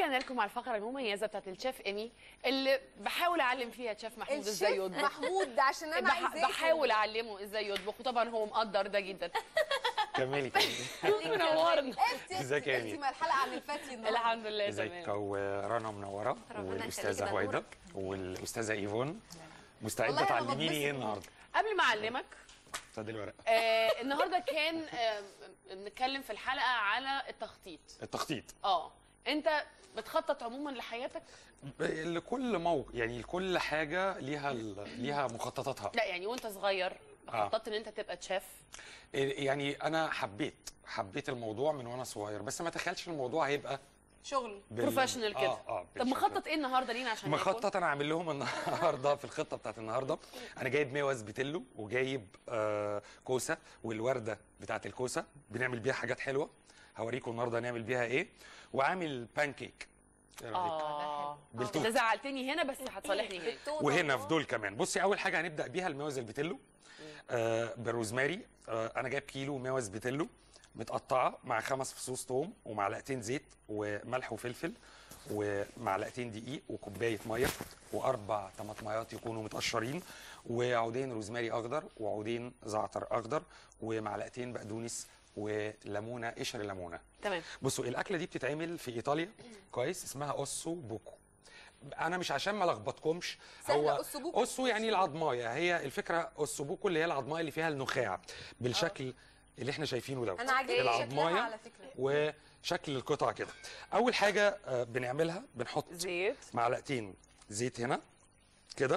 ورجعنا لكم على الفقره المميزه بتاعت الشيف ايمي اللي بحاول اعلم فيها شيف محمود ازاي الشيف يطبخ محمود ده عشان انا بح- عايزاه بحاول اعلمه ازاي يطبخ وطبعا هو مقدر ده جدا كملي كملي منورنا ازيك يا انت إيمي؟ ما الحلقه عن الفتي النهارده الحمد لله ازيك تمام ورنا منوره ربنا والاستاذه يخليك، ده هويدا نورك. والاستاذه ايفون مستعده والله أنا تعلميني بتبسط ايه النهارده؟ قبل ما اعلمك ابتدي الورق آه النهارده كان آه بنتكلم في الحلقه على التخطيط التخطيط اه انت بتخطط عموما لحياتك ب- لكل موقع يعني لكل حاجه ليها ال- ليها مخططاتها لا يعني وانت صغير خططت ان انت تبقى شيف يعني انا حبيت حبيت الموضوع من وانا صغير بس ما تخيلش الموضوع هيبقى شغل بال... بروفيشنال كده اه اه طب بالشكل مخطط ايه النهارده لينا عشان ناكل؟ مخطط انا عامل لهم النهارده في الخطه بتاعت النهارده انا جايب ميوز بتلو وجايب آه كوسه والورده بتاعت الكوسه بنعمل بيها حاجات حلوه هوريكم النهارده هنعمل بيها ايه وعامل بانكيك ايه رايك اه بالتوت. انت زعلتني هنا بس هتصالحني هنا وهنا في دول كمان بصي اول حاجه هنبدا بيها الميوز البتلو آه بالروزماري آه انا جايب كيلو ميوز بتلو متقطعه مع خمس فصوص توم ومعلقتين زيت وملح وفلفل ومعلقتين دقيق وكوبايه ميه واربع طماطميات يكونوا متقشرين وعودين روزماري اخضر وعودين زعتر اخضر ومعلقتين بقدونس وليمونه قشر ليمونه تمام بصوا الاكله دي بتتعمل في ايطاليا كويس اسمها اوسو بوكو انا مش عشان ما لخبطكمش سهلة، هو أوسو بوكو. اوسو يعني العظمايه هي الفكره اوسو بوكو اللي هي العظمايه اللي فيها النخاع بالشكل اللي احنا شايفينه دوت انا عاجبني شكلها العظمايه على فكره وشكل القطع كده اول حاجه آه، بنعملها بنحط زيت معلقتين زيت هنا كده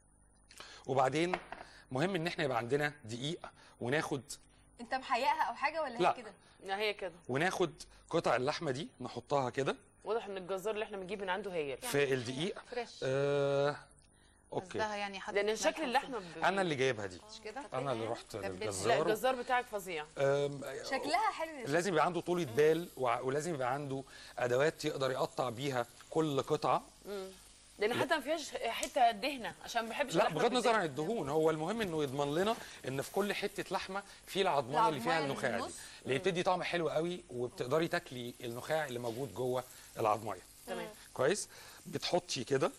وبعدين مهم ان احنا يبقى عندنا دقيق وناخد انت محيقها او حاجه ولا لا. هي كده لا هي كده وناخد قطع اللحمه دي نحطها كده واضح ان الجزار اللي احنا بنجيب من عنده هي في الدقيق فريش آه اوكي قصدها يعني حطت لان ملح شكل وفلفل. اللحمه ب... انا اللي جايبها دي مش كده انا اللي رحت تبلت. لا للجزار الجزار بتاعك فظيع أم، شكلها حلو لازم يبقى عنده طولة بال وع- ولازم يبقى عنده ادوات يقدر يقطع بيها كل قطعه لان حتى ما فيهاش حته دهنه عشان ما بحبش لا اللحمة بغض النظر عن بالدهن. الدهون هو المهم انه يضمن لنا ان في كل حته لحمه في العظمايه اللي فيها العظماية اللي في النخاع دي النص. اللي بتدي طعم حلو قوي وبتقدري تاكلي النخاع اللي موجود جوه العظمايه تمام كويس بتحطي كده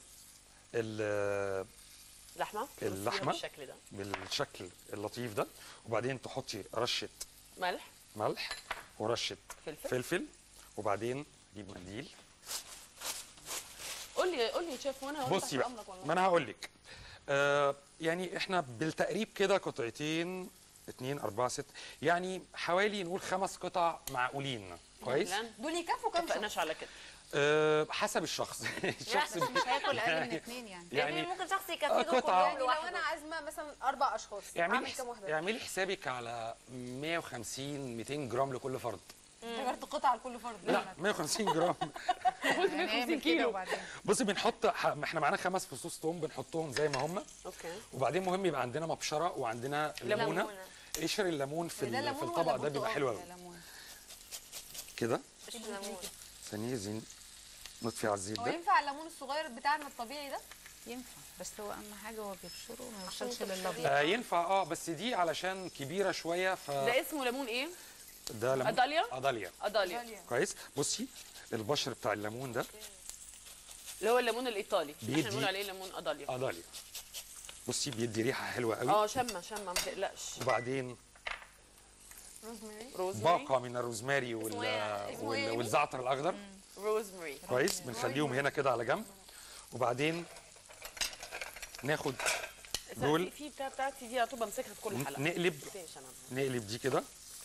ال- لحمه اللحمة. بالشكل ده بالشكل اللطيف ده وبعدين تحطي رشه ملح ملح ورشه فلفل. فلفل وبعدين اجيب منديل قول لي قول لي يا شيف وانا هقول بصي بقى ما انا هقول لك آه يعني احنا بالتقريب كده قطعتين اتنين اربعة ست يعني حوالي نقول خمس قطع معقولين كويس لا دول يكفوا ما كام شخص اتفقناش على كده آه حسب الشخص لا الشخص بس مش هياكل اقل من يعني- اثنين يعني يعني يعني ممكن شخص آه، يكفيه قطعة. كله يعني لو لوحده انا عازمه مثلا اربع اشخاص اعملي اعمل حس... كام واحده اعملي حسابك على 150 200 جرام لكل فرد غيرت قطعه لكل فرد لا 150 جرام قلت يعني 150 اعمل كده كيلو وبعدين بصي بنحط ح- احنا معانا خمس فصوص توم بنحطهم زي ما هم اوكي وبعدين مهم يبقى عندنا مبشره وعندنا ليمونه ليمونة. قشر الليمون في ده ال- ليمون في ولا الطبق ده بيبقى برتقال؟ حلو قوي يا ليمون كده قشطة ليمون ثانيه زين نطفي على الزيت هو ده ينفع الليمون الصغير بتاعنا الطبيعي ده ينفع بس هو اهم حاجه هو بيبشره وما يوصلش للابيض آه ينفع اه بس دي علشان كبيره شويه ف ده اسمه ليمون ايه؟ ده ليمون أداليا؟ اداليا اداليا كويس بصي البشر بتاع الليمون ده اللي هو الليمون الايطالي بيدي- احنا بنقول عليه ليمون اداليا اداليا بصي بيدي ريحه حلوه قوي اه شمه شمه ما تقلقش وبعدين روزماري روزماري باقه من الروزماري وال... اسمه إيه؟ اسمه إيه؟ وال... والزعتر الاخضر روزماري كويس بنخليهم هنا كده على جنب وبعدين ناخد دول. دول في بتاع بتاعتي دي على طول بمسكها في كل حلقه نقلب مفيش انا نقلب دي كده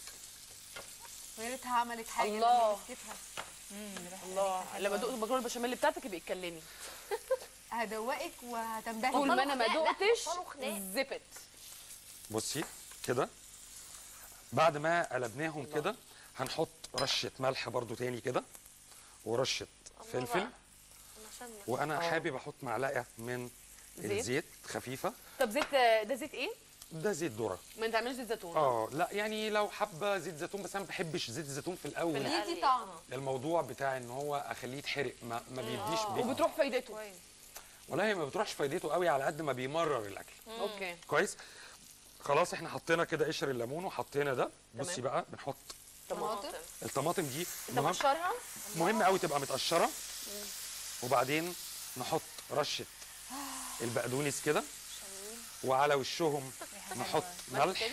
ويا ريتها عملت حاجه الله. لما مسكتها الله لما ادوق المكرونه البشاميل بتاعتك يبقى يتكلمي هدوقك وهتنبهر طول ما انا ما خناق، لا، دقتش بطلوا خناق. زفت بصي كده بعد ما قلبناهم كده هنحط رشه ملح برضو تاني كده ورشه فلفل وانا حابب احط معلقه من زيت؟ الزيت خفيفه طب زيت ده زيت ايه؟ ده زيت ذره ما تعملش زيت زيتون اه لا يعني لو حابه زيت زيتون بس انا ما بحبش زيت الزيتون في الاول ليه دي طعم الموضوع بتاع ان هو اخليه يتحرق ما, ما بيديش بيه وبتروح فايدته والله هي ما بتروحش فايدته قوي على قد ما بيمرر الاكل اوكي كويس خلاص احنا حطينا كده قشر الليمون وحطينا ده بصي تمام. بقى بنحط طماطم طماطم الطماطم دي انت مهم, مقشرها مهم قوي تبقى متقشره وبعدين نحط رشه البقدونس كده وعلى وشهم نحط ملح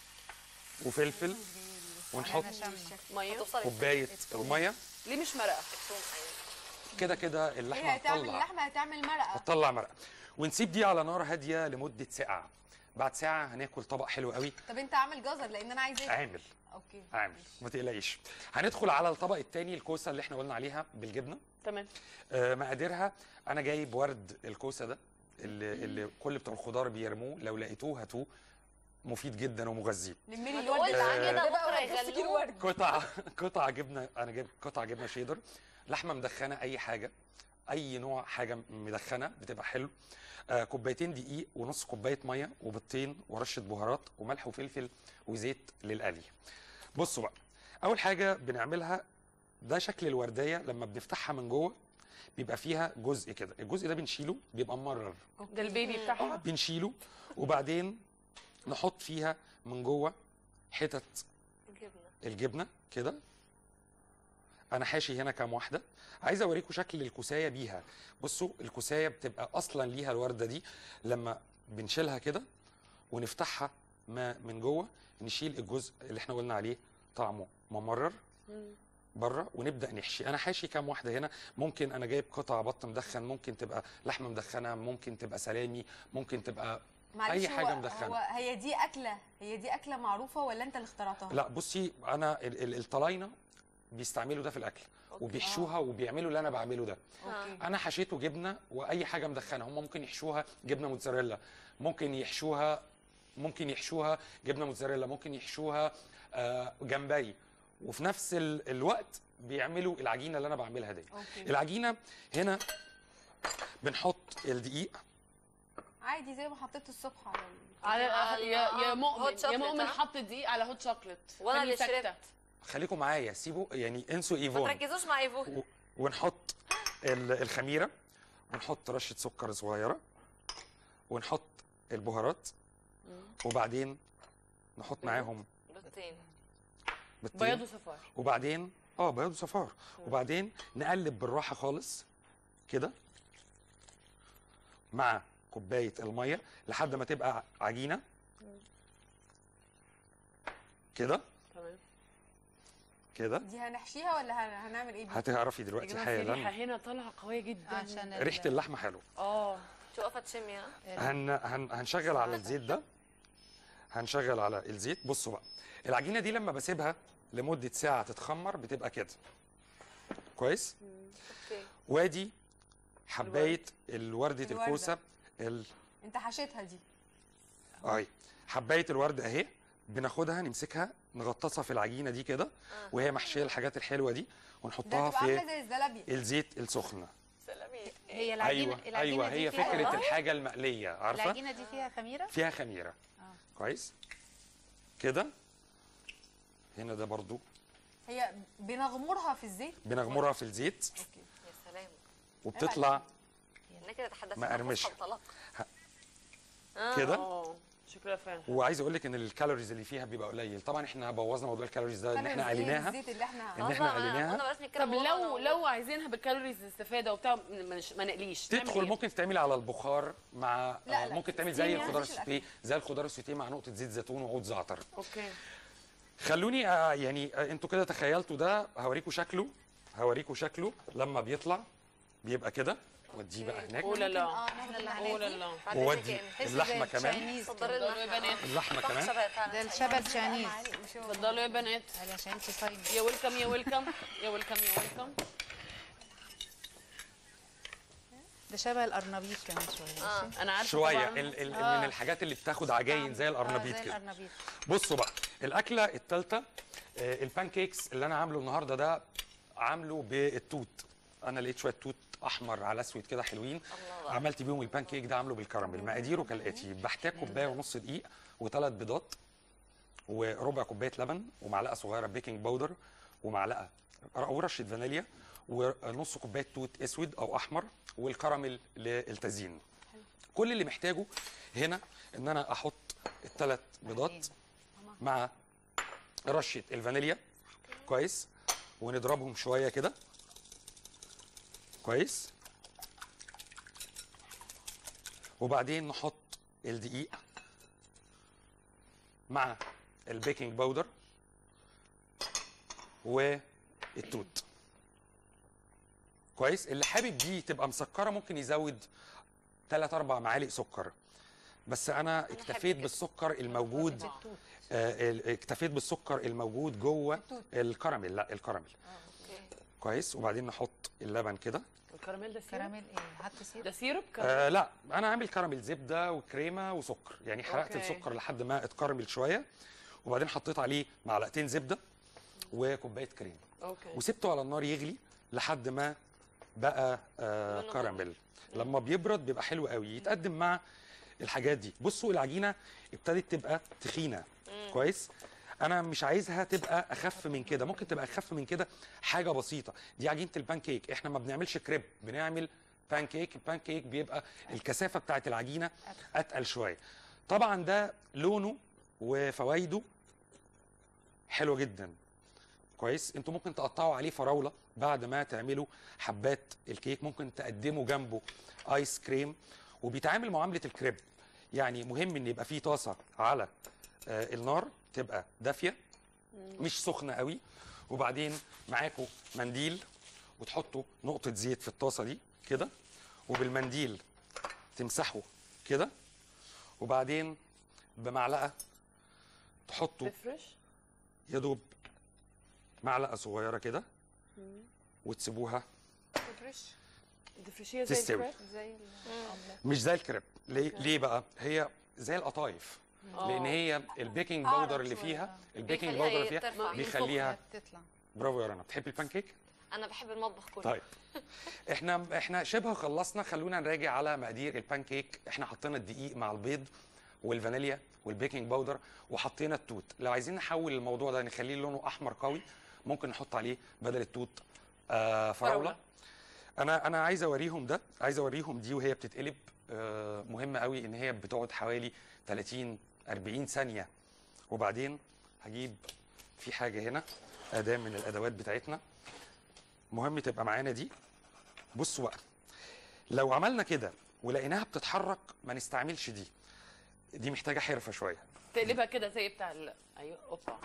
وفلفل ونحط ميه كوبايه الميه ليه مش مرقه كده كده هي اللحمه هتعمل هتطلع اللحمه هتعمل مرقه هتطلع مرقه ونسيب دي على نار هاديه لمده ساعه بعد ساعه هناكل طبق حلو قوي طب انت عامل جزر لان انا عايزاه عامل اوكي عامل ما تقلقيش هندخل على الطبق الثاني الكوسه اللي احنا قلنا عليها بالجبنه تمام آه، مقاديرها انا جايب ورد الكوسه ده اللي, اللي كل بتوع الخضار بيرموه لو لقيتوه هاتوه مفيد جدا ومغذي لمي لي ما الورد تقولش ده كده ده بقى بكره واحد نص كيلو يغلوه ورد قطع قطع جبنه انا جايب قطع جبنه شيدر لحمه مدخنه اي حاجه اي نوع حاجه مدخنه بتبقى حلو آه كوبايتين دقيق ونص كوبايه ميه وبيضتين ورشه بهارات وملح وفلفل وزيت للقلي بصوا بقى اول حاجه بنعملها ده شكل الورديه لما بنفتحها من جوه بيبقى فيها جزء كده الجزء ده بنشيله بيبقى ممرر ده البيبي بتاعها بنشيله وبعدين نحط فيها من جوه حتت جبنه الجبنه كده انا حاشي هنا كام واحده عايز اوريكم شكل الكوسايه بيها بصوا الكوسايه بتبقى اصلا ليها الورده دي لما بنشيلها كده ونفتحها ما من جوه نشيل الجزء اللي احنا قلنا عليه طعمه ممرر بره ونبدا نحشي انا حاشي كام واحده هنا ممكن انا جايب قطع بط مدخن ممكن تبقى لحمه مدخنه ممكن تبقى سلامي ممكن تبقى معلش أي هو- حاجة مدخنة. هو هي دي اكله هي دي اكله معروفه ولا انت اللي اخترعتها لا بصي انا ال- ال- الطلاينه بيستعملوا ده في الاكل وبيحشوها وبيعملوا اللي انا بعمله ده اوكي انا حشيته جبنه واي حاجه مدخنه هم ممكن يحشوها جبنه موتزاريلا ممكن يحشوها ممكن يحشوها جبنه موتزاريلا ممكن يحشوها آه، جمبري وفي نفس ال- الوقت بيعملوا العجينه اللي انا بعملها دي اوكي العجينه هنا بنحط الدقيق عادي زي ما حطيت الصبح على ال- على على- يا يا آه، مؤمن هوت يا شوكليت، مؤمن ها؟ حط دقيق على هوت شوكليت وانا اللي خليه ساكتة. شربت خليكم معايا سيبوا يعني انسوا ما ايفون تركزوش مع ايفو و- ونحط ال- الخميره ونحط رشه سكر صغيره ونحط البهارات وبعدين نحط معاهم بيضتين بيضتين بياض وصفار وبعدين اه بياض وصفار وبعدين نقلب بالراحه خالص كده مع كوبايه الميه لحد ما تبقى عجينه كده تمام كده دي هنحشيها ولا هن- هنعمل ايه بيها؟ هتعرفي يا دلوقتي جماعه في ريحه حالا هنا طالعه قويه جدا عشان ال- ريحه اللحمه حلوه اه شو واقفه تشمي ها هن هن هنشغل على الزيت ده هنشغل على الزيت بصوا بقى العجينه دي لما بسيبها لمده ساعه تتخمر بتبقى كده كويس اوكي وادي حبايه الوردة الوردة. الكوسه ال... انت حشيتها دي اهي حبايه الورد اهي بناخدها نمسكها نغطسها في العجينه دي كده وهي محشيه الحاجات الحلوه دي ده ونحطها تبقى عامله في زي الزلابيه الزيت السخنه سلامي هي العجينه ايوه العجينه ايوه دي هي فيها فكره الحاجه المقليه عارفه العجينه دي فيها خميره فيها خميره كويس كده هنا ده برضو هي بنغمرها في الزيت بنغمرها في الزيت اوكي يا سلام وبتطلع احنا كده تحدثنا مقرمشة. فصل طلاق كده اه شكلها فعلا وعايز اقول لك ان الكالوريز اللي فيها بيبقى قليل طبعا احنا بوظنا موضوع الكالوريز ده ان احنا كانوا زي قليناها الزيت اللي احنا إن إحنا قليناها. بلاش نتكلم طب والله لو أنا- لو عايزينها بالكالوريز استفاده وبتاع ما نش- ما نقليش نعمل تدخل إيه؟ ممكن تعمل على البخار مع لا، آه، لا، ممكن تعمل ستيم زي يعني الخضار مفيش السوتيه زي الخضار السوتيه مع نقطه زيت زيتون وعود زعتر اوكي خلوني آه، يعني آه، انتوا كده تخيلتوا ده هوريكم شكله هوريكم شكله لما بيطلع بيبقى كده وديه بقى هناك قول لا اه ناخد اللي الحاجات قول دي. لا بعد وودي إذنك تحس اللحمه زي كمان التشاينيز صدر كده. اتفضلوا يا لنا بنات اللحمه طب كمان شبه تعالى ده الشبه التشاينيز اتفضلوا يا بنات هذه عشان انت صايمه يا ويلكم يا ويلكم يا ويلكم يا ويلكم ده شبه القرنبيط كمان شويه اه انا عارفه شويه طبعاً. ال ال آه. من الحاجات اللي بتاخد عجاين زي آه، القرنبيط زي كده القرنبيط بصوا بقى الاكله الثالثه البان كيكس اللي انا عامله النهارده ده عامله بالتوت انا لقيت شويه توت احمر على اسود كده حلوين الله. عملت بيهم البان كيك ده عامله بالكراميل مقاديره كالاتي بحتاج كوبايه ونص دقيق وثلاث بيضات وربع كوبايه لبن ومعلقه صغيره بيكنج باودر ومعلقه او رشه فانيليا ونص كوبايه توت اسود او احمر والكراميل للتزيين كل اللي محتاجه هنا ان انا احط الثلاث بيضات مع رشه الفانيليا كويس ونضربهم شويه كده كويس وبعدين نحط الدقيق مع البيكنج باودر والتوت كويس اللي حابب دي تبقى مسكره ممكن يزود 3 4 معالق سكر بس انا بحب اكتفيت كده. بالسكر الموجود آه ال- اكتفيت بالسكر الموجود جوه الكراميل لا الكراميل اوكي كويس وبعدين نحط اللبن كده الكراميل ده سيرب كراميل ايه حط سيرب ده سيرب آه لا انا عامل كراميل زبده وكريمه وسكر يعني حرقت أوكي. السكر لحد ما اتكرمل شويه وبعدين حطيت عليه معلقتين زبده وكوبايه كريمه اوكي وسبته على النار يغلي لحد ما بقى آه لونه كراميل لما بيبرد بيبقى حلو قوي يتقدم مع الحاجات دي بصوا العجينه ابتدت تبقى تخينه كويس انا مش عايزها تبقى اخف من كده ممكن تبقى اخف من كده حاجه بسيطه دي عجينه البانكيك احنا ما بنعملش كريب بنعمل بانكيك البانكيك بيبقى الكثافه بتاعت العجينه اتقل شويه طبعا ده لونه وفوائده حلوه جدا كويس انتوا ممكن تقطعوا عليه فراوله بعد ما تعملوا حبات الكيك ممكن تقدموا جنبه ايس كريم وبيتعامل معامله الكريب يعني مهم ان يبقى فيه طاسه على آه، النار تبقى دافيه مش سخنه قوي وبعدين معاكم منديل وتحطوا نقطه زيت في الطاسه دي كده وبالمنديل تمسحوا كده وبعدين بمعلقه تحطوا تفرش يا دوب معلقه صغيره كده وتسيبوها تفرشيها زي تستوي. الكريب زي مش زي الكريب ليه ليه بقى هي زي القطايف لان هي البيكنج أعرف باودر اللي شوية. فيها البيكنج بيخليها باودر اللي إيه؟ فيها ترفع. بيخليها تطلع برافو يا رنا بتحبي البانكيك انا بحب المطبخ كله طيب احنا احنا شبه خلصنا خلونا نراجع على مقادير البانكيك احنا حطينا الدقيق مع البيض والفانيليا والبيكنج باودر وحطينا التوت لو عايزين نحول الموضوع ده نخليه لونه احمر قوي ممكن نحط عليه بدل التوت آه فراوله فراولة. انا انا عايز اوريهم ده عايز اوريهم دي وهي بتتقلب آه مهم قوي ان هي بتقعد حوالي 30 40 ثانيه وبعدين هجيب في حاجه هنا اداه من الادوات بتاعتنا مهم تبقى معانا دي بصوا بقى لو عملنا كده ولقيناها بتتحرك ما نستعملش دي دي محتاجه حرفه شويه تقلبها كده زي بتاع ال... ايوه اوبا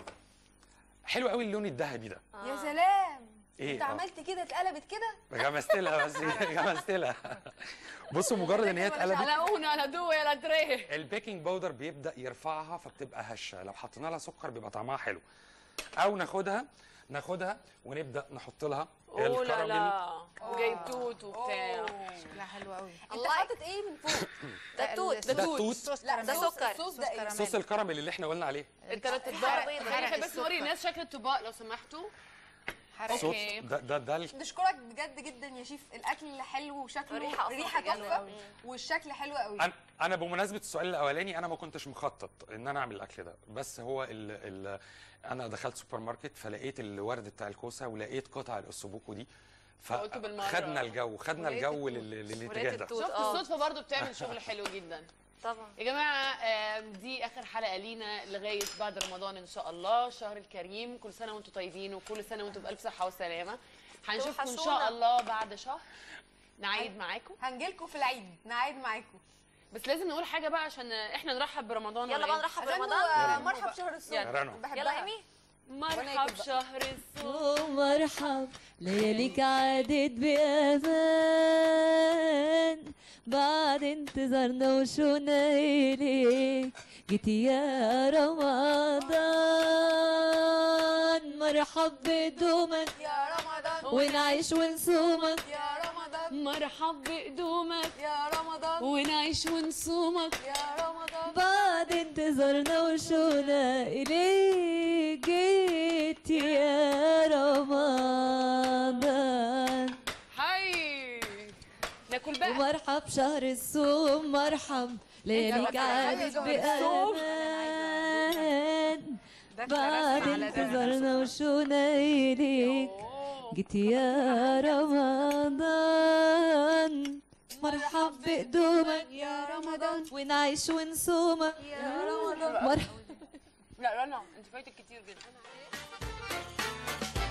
حلو قوي اللون الذهبي ده يا سلام إيه؟ انت آه. عملت كده اتقلبت كده غمست لها بس غمست لها بصوا مجرد ان هي اتقلبت على اون على دو على تريه البيكنج باودر بيبدا يرفعها فبتبقى هشه لو حطينا لها سكر بيبقى طعمها حلو او ناخدها ناخدها ونبدا نحط لها اوه لا الكراميل لا وجايب توت وبتاع شكلها حلو قوي انت الله. حاطط ايه من فوق ده توت ده توت صوص لا ده كراميل. سكر الصوص ده ايه صوص الكراميل اللي احنا قلنا عليه الثلاث حرق اطباق بيضة. خلينا حرق بس نوري السكر. الناس شكل الطباق لو سمحتوا حرق صوص أوكي. ده ده ده ال- نشكرك بجد جدا يا شيف الاكل حلو وشكله الريحة أصلاً ريحه حلوة تحفه أوي. والشكل حلو قوي انا انا بمناسبه السؤال الاولاني انا ما كنتش مخطط ان انا اعمل الاكل ده بس هو ال ال انا دخلت سوبر ماركت فلقيت الورد بتاع الكوسه ولقيت قطع الاسبوكو دي فقلت بالمرة. فخدنا الجو خدنا ولقيت الجو التوت. لل- للاتجاه ولقيت ده التوت. شفت آه. الصدفه برضو بتعمل شغل حلو جدا طبعا يا جماعه آم، دي اخر حلقه لينا لغايه بعد رمضان ان شاء الله شهر الكريم كل سنه وانتم طيبين وكل سنه وانتم بالف صحه وسلامه هنشوفكم ان شاء توحشونا. الله بعد شهر نعيد معاكم هنجيلكم في العيد نعيد معاكم بس لازم نقول حاجه بقى عشان احنا نرحب برمضان يلا ولا بقى إيه؟ نرحب عشان برمضان هو يلا. مرحب شهر الصوم يلا. رنو. بحبها يلا ايمي مرحب يكتب. شهر الصوم مرحب لياليك عادت بأمان بعد انتظارنا وشونا إليك جيت يا رمضان مرحب بدومك يا رمضان ونعيش ونصومك يا رمضان مرحب بقدومك يا رمضان ونعيش ونصومك يا رمضان بعد انتظارنا وشونا إليك جيت يا رمضان حي ناكل بقى ومرحب شهر الصوم مرحب لياليك أنت عادت عايزة شهر بأمان ده بعد كراسة على ده. انتظارنا وشونا إليك أوه. جيت يا رمضان مرحب بقدومك يا رمضان ونعيش ونصومك يا رمضان مرحب لا رنا انت فايتك كتير جدا